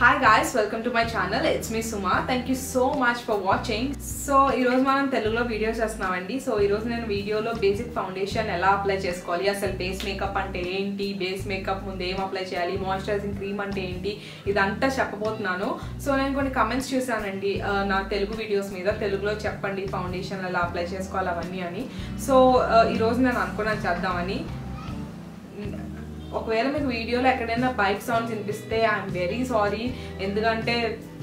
hi guys welcome to my channel it's me Suma thank you so much for watching so ఈరోజు మనం తెలుగులో video చేస్తున్నామండి so ఈరోజు నేను వీడియోలో బేసిక్ ఫౌండేషన్ ఎలా అప్లై చేసుకోవాలి అసలు బేస్ మేకప్ అంటే ఏంటి బేస్ మేకప్ ముందు ఏం అప్లై చేయాలి మాయిశ్చరైజింగ్ క్రీమ్ అంటే ఏంటి ఇదంతా చెప్పబోతున్నాను సో నేను కొన్ని కమెంట్స్ చూసానండి ఆ, నా తెలుగు వీడియోస్ మీద తెలుగులో చెప్పండి ఫౌండేషన్ ఎలా అప్లై చేసుకోవాలి అవన్నీ అని సో ఆ, ఈరోజు నేను అనుకున్నాను చేద్దామని ఒకవేళ మీకు వీడియోలో ఎక్కడైనా బైక్ సౌండ్స్ వినిపిస్తే ఐఎమ్ వెరీ సారీ ఎందుకంటే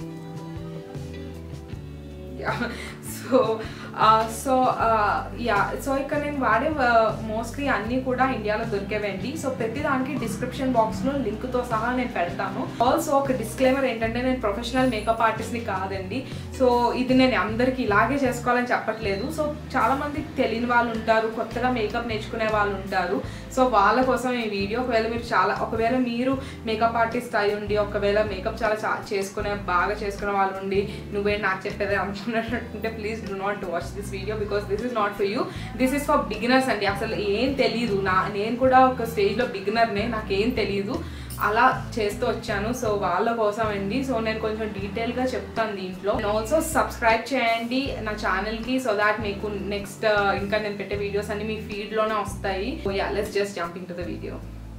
సో సో యా సో ఇక్కడ నేను వాడే మోస్ట్లీ అన్నీ కూడా ఇండియాలో దొరికేవండి సో ప్రతి దానికి డిస్క్రిప్షన్ బాక్స్లో లింక్తో సహా నేను పెడతాను ఆల్సో ఒక డిస్క్లైమర్ ఏంటంటే నేను ప్రొఫెషనల్ మేకప్ ఆర్టిస్ట్ని కాదండి సో ఇది నేను అందరికీ ఇలాగే చేసుకోవాలని చెప్పట్లేదు సో చాలా మంది తెలియని వాళ్ళు ఉంటారు కొత్తగా మేకప్ నేర్చుకునే వాళ్ళు ఉంటారు సో వాళ్ళ కోసం ఈ వీడియో ఒకవేళ మీరు చాలా ఒకవేళ మీరు మేకప్ ఆర్టిస్ట్ అయి ఉండి ఒకవేళ మేకప్ చాలా చా- చేసుకునే బాగా చేసుకునే వాళ్ళు ఉండి నువ్వే నాకు చెప్పేది అనుకున్నట్టుంటే please do not watch this video because this is not for you this is for beginners అండి అసలు ఏం తెలియదు నా నేను కూడా ఒక స్టేజ్లో బిగినర్నే నాకేం తెలియదు అలా చేస్తూ వచ్చాను సో వాళ్ళ కోసం అండి సో నేను కొంచెం డీటెయిల్గా చెప్తాను దీంట్లో ఆల్సో సబ్స్క్రైబ్ చేయండి నా ఛానల్కి సో దాట్ మీకు నెక్స్ట్ ఇంకా నేను పెట్టే వీడియోస్ అన్ని మీ ఫీడ్లోనే వస్తాయి yeah let's just jumping to the video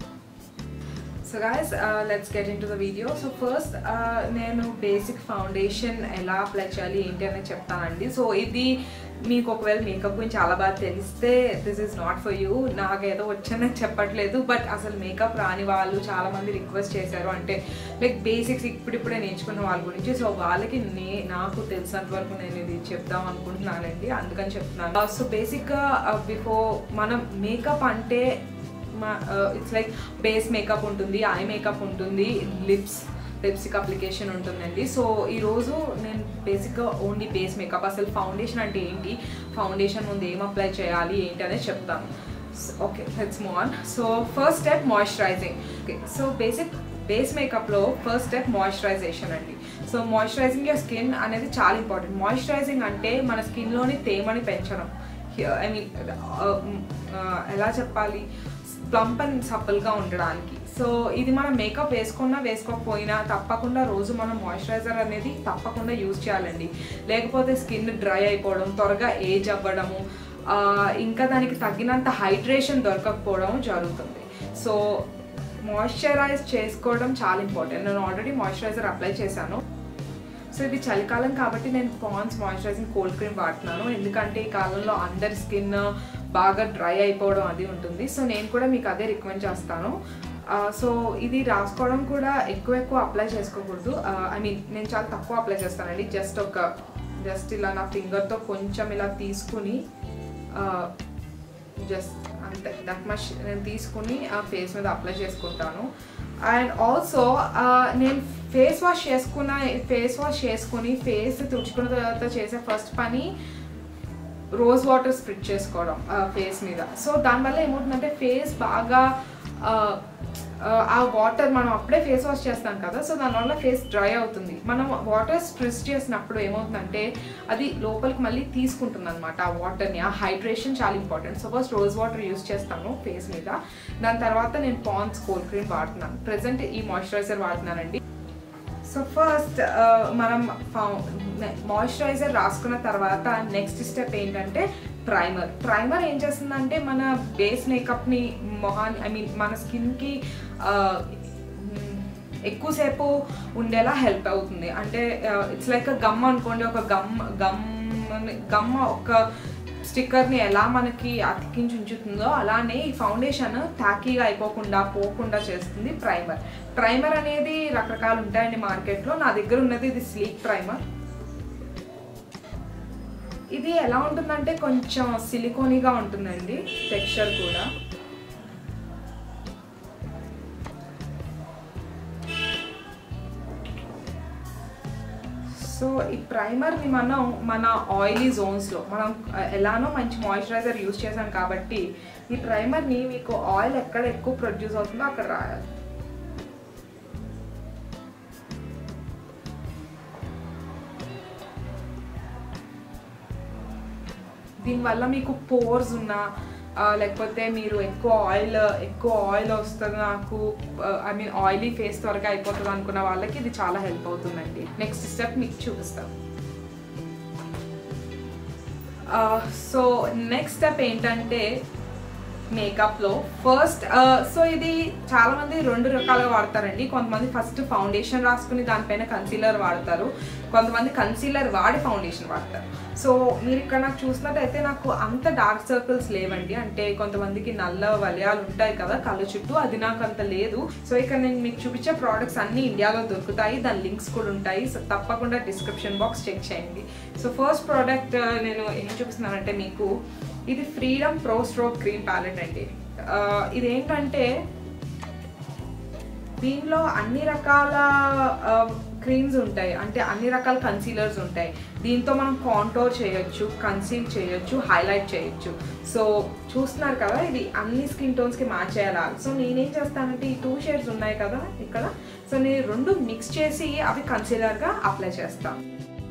so guys let's get in to the video so first నేను బేసిక్ ఫౌండేషన్ ఎలా అప్లై చేయాలి ఏంటి అనేది చెప్తానండి సో ఇది మీకు ఒకవేళ మేకప్ గురించి చాలా బాగా తెలిస్తే this is not for you నాకేదో వచ్చని చెప్పట్లేదు బట్ అసలు మేకప్ రాని వాళ్ళు చాలా మంది రిక్వెస్ట్ చేశారు అంటే లైక్ బేసిక్స్ ఇప్పుడిప్పుడే నేర్చుకున్న వాళ్ళ గురించి సో వాళ్ళకి నే నాకు తెలిసినంత వరకు నేను ఇది చెప్దాం అనుకుంటున్నానండి అందుకని చెప్తున్నాను సో బేసిక్గా బిఫోర్ మనం మేకప్ అంటే ఇట్స్ లైక్ బేస్ మేకప్ ఉంటుంది ఐ మేకప్ ఉంటుంది లిప్స్ లిప్స్టిక్ అప్లికేషన్ ఉంటుందండి సో ఈరోజు నేను బేసిక్గా ఓన్లీ బేస్ మేకప్ అసలు ఫౌండేషన్ అంటే ఏంటి ఫౌండేషన్ ముందు ఏం అప్లై చేయాలి ఏంటి అనేది చెప్తాను okay let's move on so first step moisturising okay so basic base మేకప్లో ఫస్ట్ స్టెప్ మాయిశ్చరైజేషన్ అండి సో మాయిశ్చరైజింగ్ your స్కిన్ అనేది చాలా ఇంపార్టెంట్ మాయిశ్చరైజింగ్ అంటే మన స్కిన్లోని తేమని పెంచడం ఐ మీన్ ఎలా చెప్పాలి ప్లంప్ అండ్ సప్పల్గా ఉండడానికి సో ఇది మనం మేకప్ వేసుకున్నా వేసుకోకపోయినా తప్పకుండా రోజు మనం మాయిశ్చరైజర్ అనేది తప్పకుండా యూజ్ చేయాలండి లేకపోతే స్కిన్ డ్రై అయిపోవడం త్వరగా ఏజ్ అవ్వడము ఆ, ఇంకా దానికి తగినంత హైడ్రేషన్ దొరకకపోవడం జరుగుతుంది సో మాయిశ్చరైజ్ చేసుకోవడం చాలా ఇంపార్టెంట్ నేను ఆల్రెడీ మాయిశ్చరైజర్ అప్లై చేశాను సో ఇది చలికాలం కాబట్టి నేను పాన్స్ మాయిశ్చరైజింగ్ కోల్డ్ క్రీమ్ వాడుతున్నాను ఎందుకంటే ఈ కాలంలో అందరి స్కిన్ బాగా డ్రై అయిపోవడం అది ఉంటుంది సో నేను కూడా మీకు అదే రికమెండ్ చేస్తాను ఆ, సో ఇది రాసుకోవడం కూడా ఎక్కువ ఎక్కువ అప్లై చేసుకోకూడదు ఐ మీన్ నేను చాలా తక్కువ అప్లై చేస్తానండి జస్ట్ ఒక జస్ట్ ఇలా నా ఫింగర్తో కొంచెం ఇలా తీసుకుని జస్ట్ అంతే దట్ మచ్ నేను తీసుకుని ఆ ఫేస్ మీద అప్లై చేసుకుంటాను అండ్ ఆల్సో నేను ఫేస్ వాష్ చేసుకున్న ఫేస్ వాష్ చేసుకుని ఫేస్ తుడుచుకున్న తర్వాత చేసే ఫస్ట్ పని రోజ్ వాటర్ స్ప్రిట్ చేసుకోవడం ఫేస్ మీద సో దానివల్ల ఏమవుతుందంటే ఫేస్ బాగా ఆ, ఆ, ఆ వాటర్ మనం అప్పుడే ఫేస్ వాష్ చేస్తాం కదా సో దానివల్ల ఫేస్ డ్రై అవుతుంది మనం వాటర్ స్ప్రిస్ చేసినప్పుడు ఏమవుతుందంటే అది లోపలికి మళ్ళీ తీసుకుంటుంది అనమాట ఆ వాటర్ని ఆ హైడ్రేషన్ చాలా important so first rose water use చేస్తాను ఫేస్ మీద దాని తర్వాత నేను పాన్స్ కోల్డ్ క్రీమ్ వాడుతున్నాను ప్రజెంట్ ఈ మాయిశ్చరైజర్ వాడుతున్నానండి సో ఫస్ట్ మనం మాయిశ్చరైజర్ రాసుకున్న తర్వాత నెక్స్ట్ స్టెప్ ఏంటంటే ప్రైమర్ ప్రైమర్ ఏం చేస్తుందంటే మన బేస్ మేకప్ని మొహాన్ని ఐ మీన్ మన స్కిన్కి ఎక్కువసేపు ఉండేలా హెల్ప్ అవుతుంది అంటే ఇట్స్ లైక్ గమ్ అనుకోండి ఒక గమ్ గమ్ గమ్ ఒక స్టిక్కర్ని ఎలా మనకి అతికించి ఉంచుతుందో అలానే ఈ ఫౌండేషన్ తాకీగా అయిపోకుండా పోకుండా చేస్తుంది ప్రైమర్ ప్రైమర్ అనేది రకరకాలు ఉంటాయండి మార్కెట్లో నా దగ్గర ఉన్నది ఇది స్లీక్ ప్రైమర్ ఇది ఎలా ఉంటుందంటే కొంచెం సిలికోనీగా ఉంటుందండి టెక్స్చర్ కూడా సో ఈ ప్రైమర్ని మనం మన ఆయిలీ జోన్స్లో మనం ఆ, ఎలానో మంచి మాయిశ్చరైజర్ యూస్ చేసాం కాబట్టి ఈ ప్రైమర్ని మీకు ఆయిల్ ఎక్కడ ఎక్కువ ప్రొడ్యూస్ అవుతుందో అక్కడ రాయాలి దీనివల్ల మీకు పోర్స్ ఉన్నా ఆ, లేకపోతే మీరు ఎక్కువ ఆయిల్ ఎక్కువ ఆయిల్ వస్తుంది నాకు ఐ మీన్ ఆయిలీ ఫేస్ త్వరగా అయిపోతుంది అనుకున్న వాళ్ళకి ఇది చాలా హెల్ప్ అవుతుందండి నెక్స్ట్ స్టెప్ మీకు చూపిస్తాను సో నెక్స్ట్ స్టెప్ ఏంటంటే మేకప్లో ఫస్ట్ సో ఇది చాలా మంది రెండు రకాలుగా వాడతారండి కొంతమంది ఫస్ట్ ఫౌండేషన్ రాసుకుని దానిపైన కన్సీలర్ వాడతారు కొంతమంది కన్సీలర్ వాడి ఫౌండేషన్ వాడతారు సో మీరు ఇక్కడ నాకు చూసినట్టయితే నాకు అంత డార్క్ సర్కిల్స్ లేవండి అంటే కొంతమందికి నల్ల వలయాలు ఉంటాయి కదా కళ్ళ చుట్టూ అది నాకు అంత లేదు సో ఇక్కడ నేను మీకు చూపించే ప్రోడక్ట్స్ అన్ని ఇండియాలో దొరుకుతాయి దాని లింక్స్ కూడా ఉంటాయి సో తప్పకుండా డిస్క్రిప్షన్ బాక్స్ చెక్ చేయండి సో ఫస్ట్ ప్రోడక్ట్ నేను ఏం చూపిస్తున్నానంటే మీకు ఇది Freedom Pro Stroke cream palette అండి ఆ, ఇదేంటంటే దీనిలో అన్ని రకాల క్రీమ్స్ ఉంటాయి అంటే అన్ని రకాల కన్సీలర్స్ ఉంటాయి దీంతో మనం కాంటోర్ చేయొచ్చు కన్సీల్ చేయొచ్చు హైలైట్ చేయొచ్చు సో చూస్తున్నారు కదా ఇది అన్ని స్కిన్ టోన్స్కి మ్యాచ్ అయ్యేలా సో నేనేం చేస్తానంటే ఈ టూ షేడ్స్ ఉన్నాయి కదా ఇక్కడ సో నేను రెండు మిక్స్ చేసి అవి కన్సీలర్గా అప్లై చేస్తాను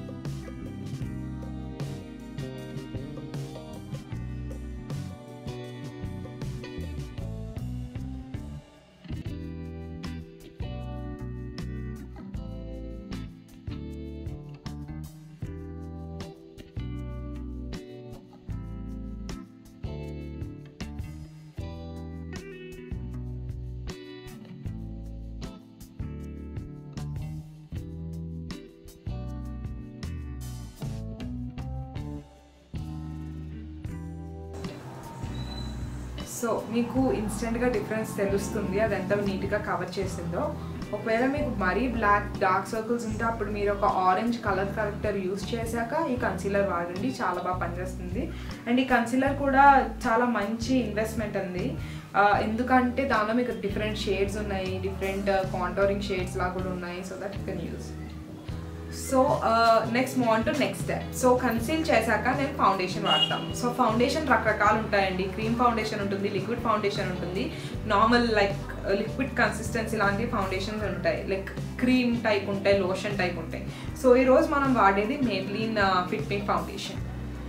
సో మీకు ఇన్స్టెంట్గా డిఫరెన్స్ తెలుస్తుంది అది ఎంత నీట్గా కవర్ చేసిందో ఒకవేళ మీకు మరీ బ్లాక్ డార్క్ సర్కిల్స్ ఉంటే అప్పుడు మీరు ఒక ఆరెంజ్ కలర్ కరెక్టర్ యూస్ చేశాక ఈ కన్సీలర్ వాడండి చాలా బాగా పనిచేస్తుంది అండ్ ఈ కన్సీలర్ కూడా చాలా మంచి ఇన్వెస్ట్మెంట్ అండి ఆ, ఎందుకంటే దానిలో మీకు డిఫరెంట్ షేడ్స్ ఉన్నాయి డిఫరెంట్ కాంటోరింగ్ షేడ్స్ లాగా కూడా ఉన్నాయి so that you can use so next move to next step so conceal చేశాక నేను ఫౌండేషన్ వాడతాం సో ఫౌండేషన్ రకరకాలు ఉంటాయండి క్రీమ్ ఫౌండేషన్ ఉంటుంది లిక్విడ్ ఫౌండేషన్ ఉంటుంది నార్మల్ లైక్ లిక్విడ్ కన్సిస్టెన్సీ లాంటి ఫౌండేషన్స్ ఉంటాయి లైక్ క్రీమ్ టైప్ ఉంటాయి లోషన్ టైప్ ఉంటాయి సో ఈరోజు మనం వాడేది Maybelline Fit Me foundation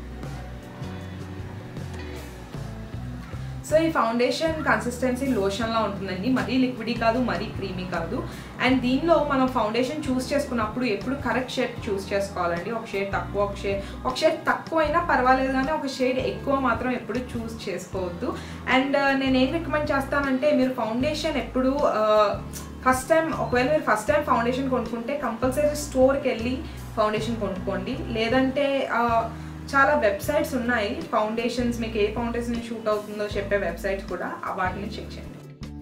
so ఈ ఫౌండేషన్ కన్సిస్టెన్సీ లోషన్లా ఉంటుందండి మరీ లిక్విడీ కాదు మరీ క్రీమీ కాదు అండ్ దీనిలో మనం ఫౌండేషన్ చూస్ చేసుకున్నప్పుడు ఎప్పుడు కరెక్ట్ షేడ్ చూస్ చేసుకోవాలండి ఒక షేడ్ తక్కువ ఒక షేడ్ ఒక షేడ్ తక్కువ అయినా పర్వాలేదు కానీ ఒక షేడ్ ఎక్కువ మాత్రం ఎప్పుడు చూస్ చేసుకోవద్దు అండ్ నేను ఏం రికమెండ్ చేస్తానంటే మీరు ఫౌండేషన్ ఎప్పుడు ఫస్ట్ టైం ఒకవేళ మీరు ఫస్ట్ టైం ఫౌండేషన్ కొనుక్కుంటే కంపల్సరీ స్టోర్కి వెళ్ళి ఫౌండేషన్ కొనుక్కోండి లేదంటే ఆ, చాలా వెబ్సైట్స్ ఉన్నాయి ఫౌండేషన్స్ మీకు ఏ ఫౌండేషన్ షూట్ అవుతుందో చెప్పే వెబ్సైట్స్ కూడా ఆ వాటిని చెక్ చేయండి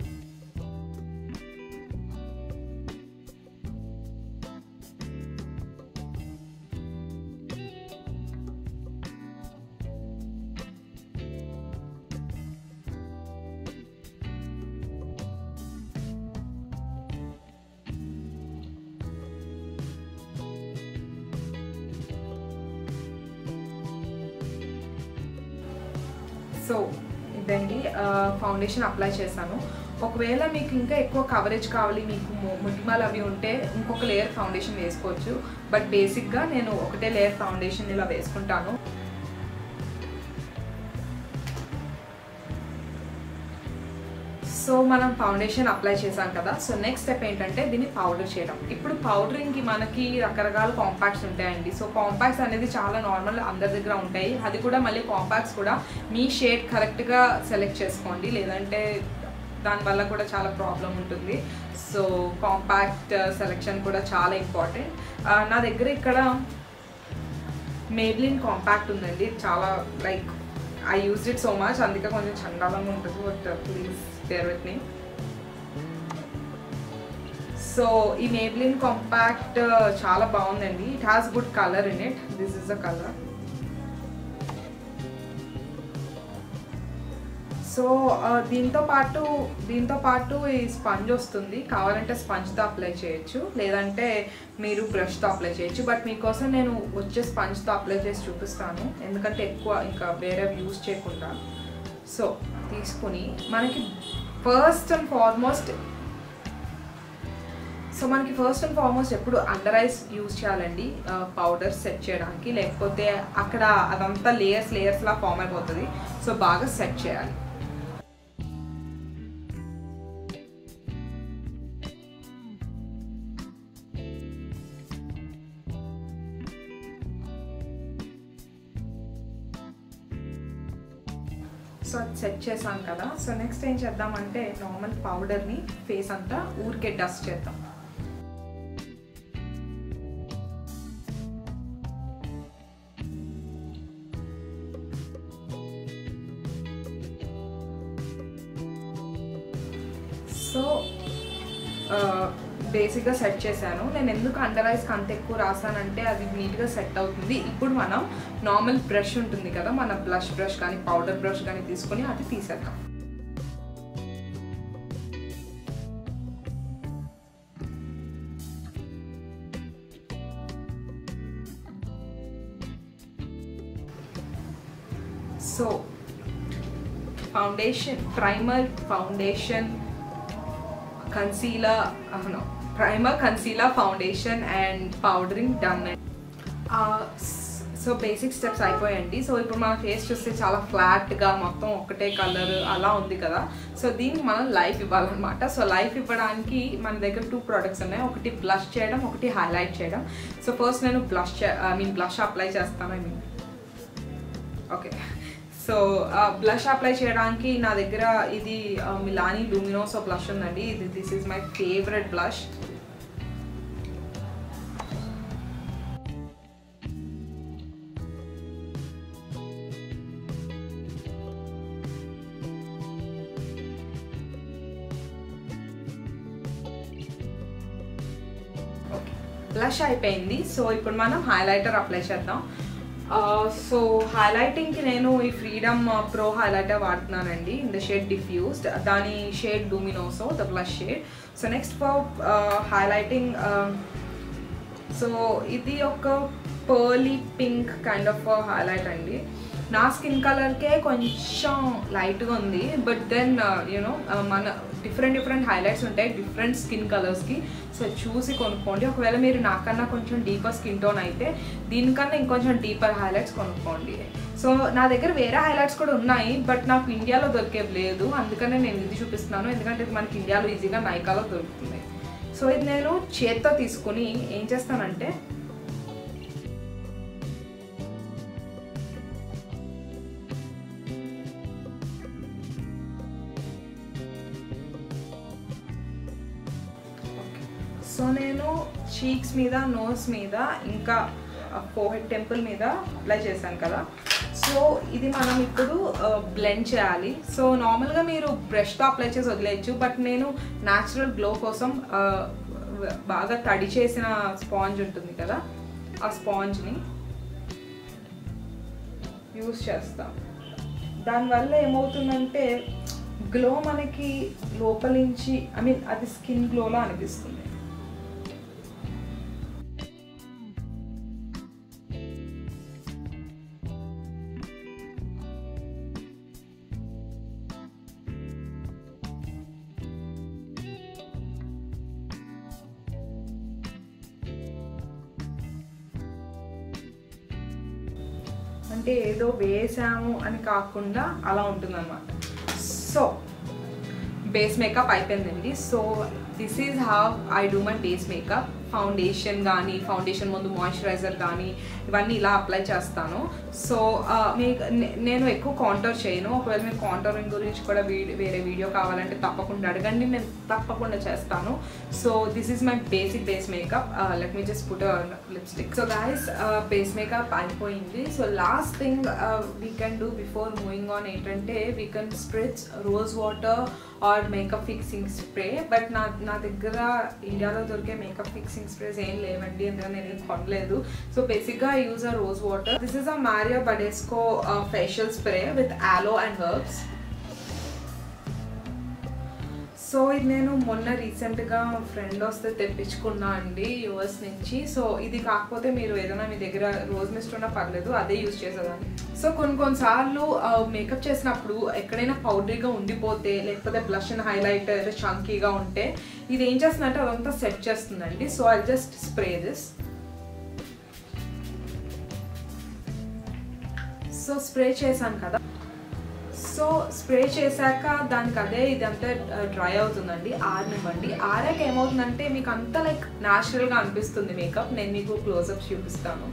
సో ఇదండి ఫౌండేషన్ అప్లై చేశాను ఒకవేళ మీకు ఇంకా ఎక్కువ కవరేజ్ కావాలి మీకు ము- ముటిమలు అవి ఉంటే ఇంకొక లేయర్ ఫౌండేషన్ వేసుకోవచ్చు బట్ బేసిక్గా నేను ఒకటే లేయర్ ఫౌండేషన్ ఇలా వేసుకుంటాను సో మనం ఫౌండేషన్ అప్లై చేసాం కదా సో నెక్స్ట్ స్టెప్ ఏంటంటే దీన్ని పౌడర్ చేయడం ఇప్పుడు పౌడరింగ్కి మనకి రకరకాల కాంపాక్ట్స్ ఉంటాయండి సో కాంపాక్ట్స్ అనేది చాలా నార్మల్ అందరి దగ్గర ఉంటాయి అది కూడా మళ్ళీ కాంపాక్ట్స్ కూడా మీ షేడ్ కరెక్ట్గా సెలెక్ట్ చేసుకోండి లేదంటే దానివల్ల కూడా చాలా ప్రాబ్లం ఉంటుంది సో కాంపాక్ట్ సెలెక్షన్ కూడా చాలా ఇంపార్టెంట్ నా దగ్గర ఇక్కడ మేబ్లిన్ కాంపాక్ట్ ఉందండి చాలా like I use it so much అందుకే కొంచెం చండాలంగా ఉంటుంది but please bear with me so ఈ మేబ్లిన్ కాంపాక్ట్ చాలా బాగుందండి it has good colour in it this is the colour so ఆ, దీంతో పాటు దీంతో పాటు ఈ స్పంజ్ వస్తుంది కావాలంటే స్పంజ్తో అప్లై చేయొచ్చు లేదంటే మీరు బ్రష్తో అప్లై చేయొచ్చు బట్ మీకోసం నేను వచ్చే స్పంజ్తో అప్లై చేసి చూపిస్తాను ఎందుకంటే ఎక్కువ ఇంకా వేరే యూస్ చేయకుండా సో తీసుకుని మనకి ఫస్ట్ అండ్ ఫార్మోస్ట్ సో మనకి ఫస్ట్ అండ్ ఫార్మోస్ట్ ఎప్పుడు అండర్ ఐస్ యూజ్ చేయాలండి పౌడర్ సెట్ చేయడానికి లేకపోతే అక్కడ అదంతా లేయర్స్ లేయర్స్ లా ఫామ్ అయిపోతుంది సో బాగా సెట్ చేయాలి సో అది సెట్ చేసాం కదా సో నెక్స్ట్ ఏం చేద్దామంటే నార్మల్ పౌడర్ని ఫేస్ అంతా ఊరికే డస్ట్ చేద్దాం సో బేసిక్గా సెట్ చేశాను నేను ఎందుకు అండర్ ఐస్కి అంత ఎక్కువ రాసానంటే అది నీట్గా సెట్ అవుతుంది ఇప్పుడు మనం నార్మల్ బ్రష్ ఉంటుంది కదా మన బ్లష్ బ్రష్ కానీ పౌడర్ బ్రష్ కానీ తీసుకొని అది తీసేద్దాం so foundation primer foundation concealer అవును primer concealer foundation and powdering done so basic steps అయిపోయాయండి సో ఇప్పుడు మన ఫేస్ చూస్తే చాలా ఫ్లాట్గా మొత్తం ఒకటే కలర్ అలా ఉంది కదా సో దీనికి మనం లైఫ్ ఇవ్వాలన్నమాట సో లైఫ్ ఇవ్వడానికి మన దగ్గర టూ ప్రోడక్ట్స్ ఉన్నాయి ఒకటి బ్లష్ చేయడం ఒకటి హైలైట్ చేయడం సో ఫస్ట్ నేను blush I mean blush apply చేస్తాను I mean okay so blush apply చేయడానికి నా దగ్గర ఇది మిలానీ లూమినోసో బ్లష్ ఉందండి ఇది this is my favourite blush okay blush అయిపోయింది సో ఇప్పుడు మనం హైలైటర్ అప్లై చేద్దాం సో హైలైటింగ్కి నేను ఈ ఫ్రీడమ్ ప్రో హైలైటర్ వాడుతున్నానండి ఇన్ ద షేడ్ డిఫ్యూజ్డ్ దాని shade luminoso the blush shade so next for highlighting so ఇది ఒక pearly pink kind of highlight అండి నా స్కిన్ కలర్కే కొంచెం లైట్గా ఉంది బట్ దెన్ యూనో మన డిఫరెంట్ డిఫరెంట్ హైలైట్స్ ఉంటాయి డిఫరెంట్ స్కిన్ కలర్స్కి సో చూసి కొనుక్కోండి ఒకవేళ మీరు నాకన్నా కొంచెం డీపర్ స్కిన్ టోన్ అయితే దీనికన్నా ఇంకొంచెం డీపర్ హైలైట్స్ కొనుక్కోండి సో నా దగ్గర వేరే హైలైట్స్ కూడా ఉన్నాయి బట్ నాకు ఇండియాలో దొరికేవి లేదు అందుకనే నేను ఇది చూపిస్తున్నాను ఎందుకంటే ఇది మనకి ఇండియాలో ఈజీగా నైకాలో దొరుకుతుంది సో ఇది నేను చేత్తో తీసుకుని ఏం చేస్తానంటే సో నేను చీక్స్ మీద నోస్ మీద ఇంకా ఫోహెడ్ టెంపుల్ మీద అప్లై చేశాను కదా సో ఇది మనం ఇప్పుడు బ్లెండ్ చేయాలి సో నార్మల్గా మీరు బ్రష్తో అప్లై చేసి వదిలేయచ్చు బట్ నేను న్యాచురల్ గ్లో కోసం బాగా తడి చేసిన స్పాంజ్ ఉంటుంది కదా ఆ స్పాంజ్ని యూస్ చేస్తాం దానివల్ల ఏమవుతుందంటే గ్లో మనకి లోపల నుంచి ఐ మీన్ అది స్కిన్ గ్లోలా అనిపిస్తుంది అంటే ఏదో వేసాము అని కాకుండా అలా ఉంటుందన్నమాట సో బేస్ మేకప్ అయిపోయిందండి so this is how I do my base makeup foundation కానీ ఫౌండేషన్ ముందు మాయిశ్చరైజర్ కానీ ఇవన్నీ ఇలా అప్లై చేస్తాను సో మీకు నేను ఎక్కువ కాంటోర్ చేయను ఒకవేళ మీకు కాంటోరింగ్ గురించి కూడా వీడియో వేరే వీడియో కావాలంటే తప్పకుండా అడగండి నేను తప్పకుండా చేస్తాను so this is my basic base makeup let me just put lipstick so guys base makeup అయిపోయింది so last thing we can do before moving on ఏంటంటే we can spritz rose water or makeup fixing spray but నా నా దగ్గర ఇండియాలో దొరికే makeup fixing sprays ఏం లేవండి ఎందుకంటే నేను ఏం కొనలేదు సో బేసిక్గా use a rose water this is a Mario Badescu facial spray with aloe and herbs so ఇది నేను మొన్న రీసెంట్గా ఫ్రెండ్ వస్తే తెప్పించుకున్నా అండి యూఎస్ నుంచి సో ఇది కాకపోతే మీరు ఏదైనా మీ దగ్గర రోజ్ మిస్ట్ ఉన్నా పర్లేదు అదే యూజ్ చేసేదాన్ని సో కొన్ని కొన్నిసార్లు మేకప్ చేసినప్పుడు ఎక్కడైనా పౌడరీగా ఉండిపోతే లేకపోతే బ్లష్ అండ్ హైలైటర్ చంకీగా ఉంటే ఇది ఏం చేస్తుందంటే అదంతా సెట్ చేస్తుందండి so I just spray this so spray చేశాను కదా సో స్ప్రే చేశాక దానికి అదే ఇదంతా డ్రై అవుతుందండి ఆరనివ్వండి ఆరాక ఏమవుతుందంటే మీకు అంతా లైక్ న్యాచురల్గా అనిపిస్తుంది మేకప్ నేను మీకు క్లోజప్స్ చూపిస్తాను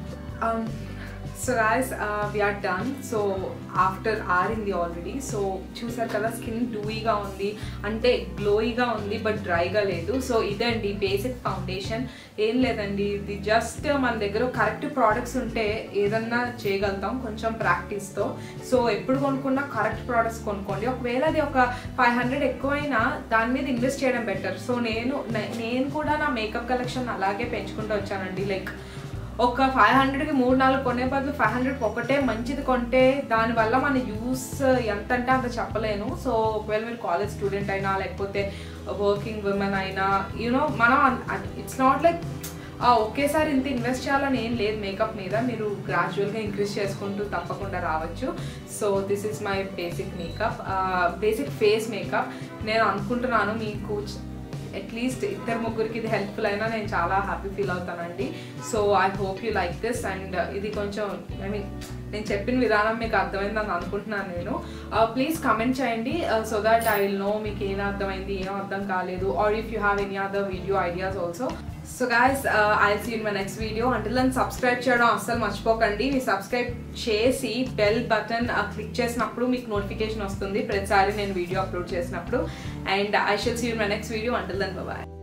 so guys we're done so after ఆరింది ఆల్రెడీ సో చూసారు కదా స్కిన్ డూయిగా ఉంది అంటే గ్లోయిగా ఉంది బట్ డ్రైగా లేదు సో ఇదండి బేసిక్ ఫౌండేషన్ ఏం లేదండి ఇది జస్ట్ మన దగ్గర కరెక్ట్ ప్రోడక్ట్స్ ఉంటే ఏదన్నా చేయగలుగుతాం కొంచెం ప్రాక్టీస్తో సో ఎప్పుడు కొనుక్కున్నా కరెక్ట్ ప్రోడక్ట్స్ కొనుక్కోండి ఒకవేళ అది ఒక ఫైవ్ హండ్రెడ్ ఎక్కువైనా దాని మీద ఇన్వెస్ట్ చేయడం బెటర్ సో నేను నేను కూడా నా మేకప్ కలెక్షన్ అలాగే పెంచుకుంటూ వచ్చానండి లైక్ ఒక ఫైవ్ హండ్రెడ్కి మూడు నాలుగు కొనే బదులు ఫైవ్ హండ్రెడ్కి ఒకటే మంచిది కొంటే దానివల్ల మన యూస్ ఎంత అంటే అంత చెప్పలేను సో ఒకవేళ మీరు కాలేజ్ స్టూడెంట్ అయినా లేకపోతే వర్కింగ్ ఉమెన్ అయినా యూనో మనం ఇట్స్ నాట్ లైక్ ఒకేసారి ఇంత ఇన్వెస్ట్ చేయాలని ఏం లేదు మేకప్ మీద మీరు గ్రాడ్యువల్గా ఇంక్రీజ్ చేసుకుంటూ తప్పకుండా రావచ్చు so this is my basic makeup basic face makeup నేను అనుకుంటున్నాను మీకు అట్లీస్ట్ ఇద్దరు ముగ్గురికి ఇది హెల్ప్ఫుల్ అయినా నేను చాలా హ్యాపీ ఫీల్ అవుతానండి so I hope you like this and ఇది కొంచెం ఐ మీన్ నేను చెప్పిన విధానం మీకు అర్థమైందని అనుకుంటున్నాను నేను ప్లీజ్ కమెంట్ చేయండి so that I will know మీకు ఏం అర్థమైంది ఏం అర్థం కాలేదు or if you have any other video ideas also so guys I see in my next video అంటే దాన్ని సబ్స్క్రైబ్ చేయడం అస్సలు మర్చిపోకండి మీ సబ్స్క్రైబ్ చేసి బెల్ బటన్ క్లిక్ చేసినప్పుడు మీకు నోటిఫికేషన్ వస్తుంది ప్రతిసారి నేను వీడియో అప్లోడ్ చేసినప్పుడు and I shall see in my next video until then bye